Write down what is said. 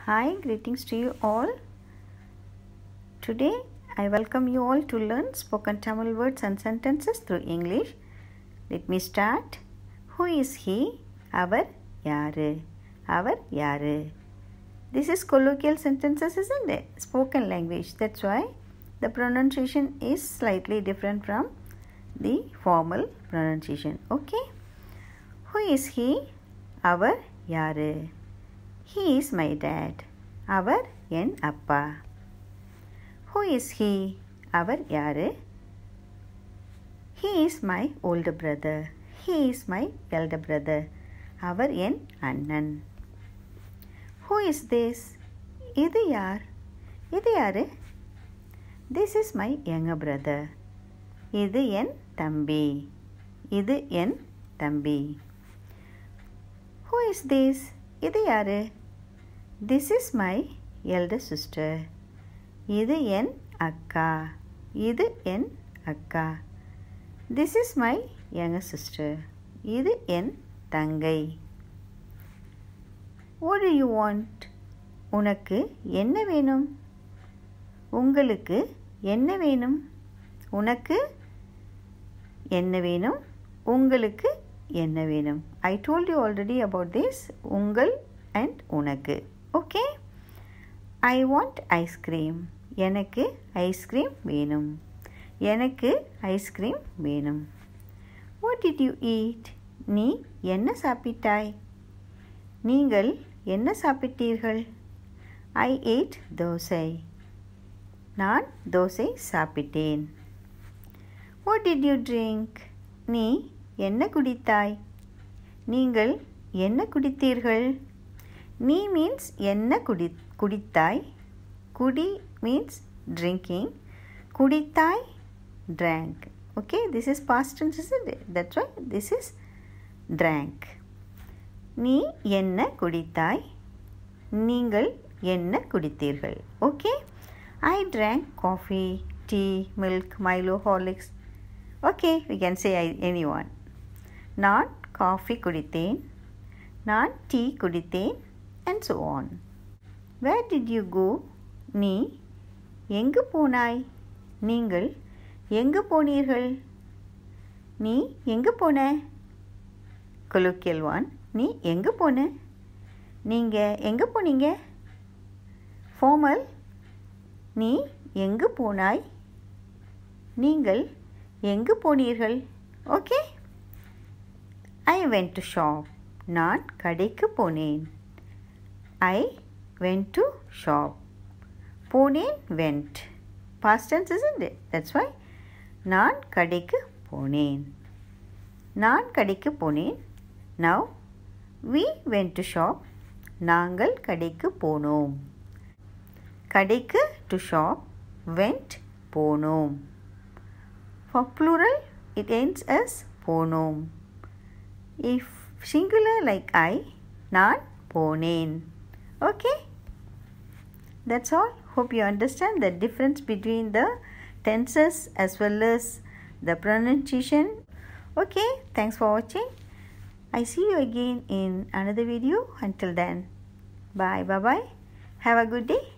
Hi, greetings to you all. Today, I welcome you all to learn spoken Tamil words and sentences through English. Let me start. Who is he? அவர் யாரு அவர் யாரு This is colloquial sentences, isn't it? Spoken language. That's why the pronunciation is slightly different from the formal pronunciation. Okay? Who is he? அவர் யாரு He is my dad. அவர் என் அப்பா Who is he? அவர் யாரு He is my older brother. He is my elder brother. அவர் என் அண்ணன் Who is this? இது யார் இது யாரு This is my younger brother. இது என் தம்பி இது என் தம்பி Who is this? இது யாரு This is my elder sister. இது என் அக்கா இது என் அக்கா This is my younger sister. இது என் தங்கை What do you want? உனக்கு என்ன வேணும் உங்களுக்கு என்ன வேணும் உனக்கு என்ன வேணும் உங்களுக்கு என்ன வேணும் I told you already about this உங்கள் அண்ட் உனக்கு ஓகே ஐ வாண்ட் ஐஸ்கிரீம் எனக்கு ஐஸ்கிரீம் வேணும் எனக்கு ஐஸ்கிரீம் வேணும் வாட் டிட் யூ ஈட் நீ என்ன சாப்பிட்டாய் நீங்கள் என்ன சாப்பிட்டீர்கள் ஐ ஏட் தோசை நான் தோசை சாப்பிட்டேன் வாட் டிட் யூ ட்ரிங்க் நீ என்ன குடித்தாய் நீங்கள் என்ன குடித்தீர்கள் நீ மீன்ஸ் என்ன குடி குடித்தாய் குடி மீன்ஸ் ட்ரிங்கிங் குடித்தாய் drank okay this is past tense isn't it that's why this is drank நீ என்ன குடித்தாய் நீங்கள் என்ன குடித்தீர்கள் okay I drank coffee tea milk milo horlicks okay we can say I, anyone நான் காஃபி குடித்தேன் நான் டீ குடித்தேன் and so on where did you go நீ எங்கு போனாய் நீங்கள் எங்கு போனீர்கள் நீ எங்கு போன கொலோக்கியல் ஒன் நீ எங்கு போன நீங்கள் எங்கே போனீங்க ஃபார்மல் நீ எங்கு போனாய் நீங்கள் எங்கு போனீர்கள் okay I went to shop நான் கடைக்கு போனேன் ஐ வென்ட் டு ஷாப் போனேன் went past tense isn't it that's why நான் கடைக்கு போனேன் நான் கடைக்கு போனேன் now we went to shop நாங்கள் கடைக்கு போனோம் கடைக்கு to shop went போனோம் for plural it ends as போனோம் if singular like I நான் போனேன் okay that's all hope you understand the difference between the tenses as well as the pronunciation okay thanks for watching i see you again in another video until then bye bye bye have a good day